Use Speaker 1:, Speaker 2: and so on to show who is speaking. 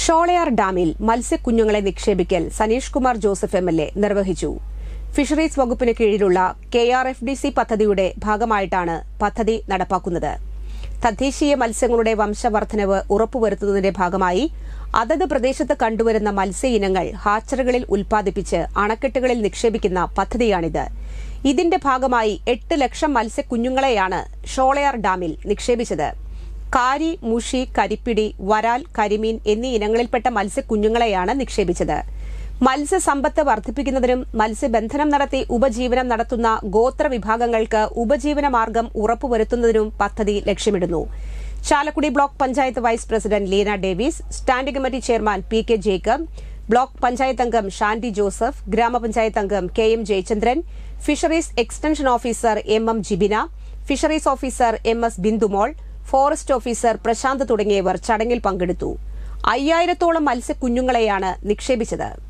Speaker 1: ഷോളയാർ ഡാമിൽ മത്സ്യക്കുഞ്ഞുങ്ങളെ നിക്ഷേപിക്കൽ Saneesh Kumar Joseph M L A നിർവഹിച്ചു ഫിഷറീസ് വകുപ്പിന് കീഴിലുള്ള K R F D C പദ്ധതിയുടെ ഭാഗമായിട്ടാണ് പദ്ധതി നടപ്പാക്കുന്നത് തദ്ദേശീയ മത്സ്യങ്ങളുടെ വംശവർദ്ധനവ് ഉറപ്പുവരുത്തുന്നതിന്റെ ഭാഗമായി അതത് പ്രദേശത്ത് കണ്ടുവരുന്ന മത്സ്യ ഇനങ്ങൾ ഹാച്ചറികളിൽ ഉൽപ്പാദിപ്പിച്ച് അണക്കെട്ടുകളിൽ നിക്ഷേപിക്കുന്ന പദ്ധതിയാണിത് ഇതിന്റെ ഭാഗമായി എട്ട് ലക്ഷം മത്സ്യക്കുഞ്ഞുങ്ങളെയാണ് ഷോളയാർ ഡാമിൽ നിക്ഷേപിച്ചത് കാരി മുഷി കരിപ്പിടി വരാൽ കരിമീൻ എന്നീ ഇനങ്ങളിൽപ്പെട്ട മത്സ്യക്കുഞ്ഞുങ്ങളെയാണ് നിക്ഷേപിച്ചത് മത്സ്യസമ്പത്ത് വർദ്ധിപ്പിക്കുന്നതിനും മത്സ്യബന്ധനം നടത്തി ഉപജീവനം നടത്തുന്ന ഗോത്ര വിഭാഗങ്ങൾക്ക് ഉപജീവന മാർഗം ഉറപ്പുവരുത്തുന്നതിനും പദ്ധതി ലക്ഷ്യമിടുന്നു Chalakudy block panchayat vice president Leena Davis standing committee chairman P K Jacob block panchayat അംഗം ഷാൻഡി ജോസഫ് ഗ്രാമപഞ്ചായത്ത് അംഗം K M Jayachandran fisheries extension officer M M Jibina fisheries officer M S Bindumol forest officer Prashanth തുടങ്ങിയവർ ചടങ്ങിൽ പങ്കെടുത്തു അയ്യായിരത്തോളം മത്സ്യക്കുഞ്ഞുങ്ങളെയാണ് നിക്ഷേപിച്ചത്